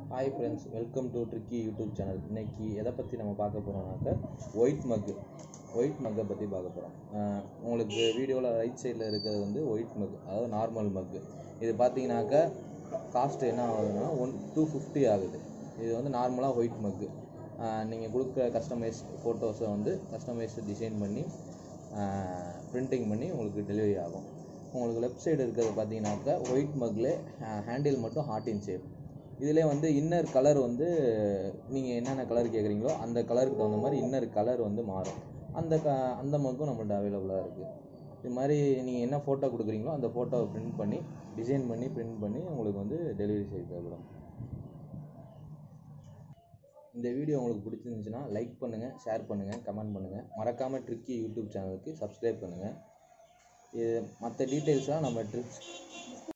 hi friends welcome to tricky YouTube channel இன்னைக்கு எதை பற்றி நம்ம பார்க்க போகிறோம்னாக்க ஒயிட் மக்கு ஒயிட் மக்கை பற்றி பார்க்க போகிறோம் உங்களுக்கு வீடியோவில் ரைட் சைடில் இருக்கிறது வந்து ஒயிட் மக் அதாவது நார்மல் மக்கு இது பார்த்தீங்கன்னாக்க காஸ்ட் என்ன ஆகுதுன்னா ஒன் டூ ஃபிஃப்டி ஆகுது இது வந்து நார்மலாக ஒயிட் மக்கு நீங்கள் கொடுக்குற கஸ்டமைஸ் ஃபோட்டோஸை வந்து கஸ்டமைஸ் டிசைன் பண்ணி பிரிண்டிங் பண்ணி உங்களுக்கு டெலிவரி ஆகும் உங்களுக்கு லெஃப்ட் சைடு இருக்கிறது பார்த்தீங்கன்னாக்கா ஒயிட் மக்கில் ஹேண்டில் மட்டும் ஹார்ட் இன் ஷேப் இதிலே வந்து இன்னர் கலர் வந்து நீங்கள் என்னென்ன கலர் கேட்குறீங்களோ அந்த கலருக்கு தகுந்த மாதிரி இன்னர் கலர் வந்து மாறும் அந்த க அந்த மக்கும் நம்மள்ட்ட அவைலபிளாக இருக்குது இது மாதிரி நீங்கள் என்ன ஃபோட்டோ கொடுக்குறீங்களோ அந்த ஃபோட்டோவை பிரிண்ட் பண்ணி டிசைன் பண்ணி பிரிண்ட் பண்ணி உங்களுக்கு வந்து டெலிவரி செய்து தரப்படும் இந்த வீடியோ உங்களுக்கு பிடிச்சிருந்துச்சுன்னா லைக் பண்ணுங்கள் ஷேர் பண்ணுங்கள் கமெண்ட் பண்ணுங்கள் மறக்காமல் ட்ரிக்கி யூடியூப் சேனலுக்கு சப்ஸ்கிரைப் பண்ணுங்கள் இது மற்ற டீட்டெயில்ஸ்லாம் நம்ம ட்ரிக்ஸ்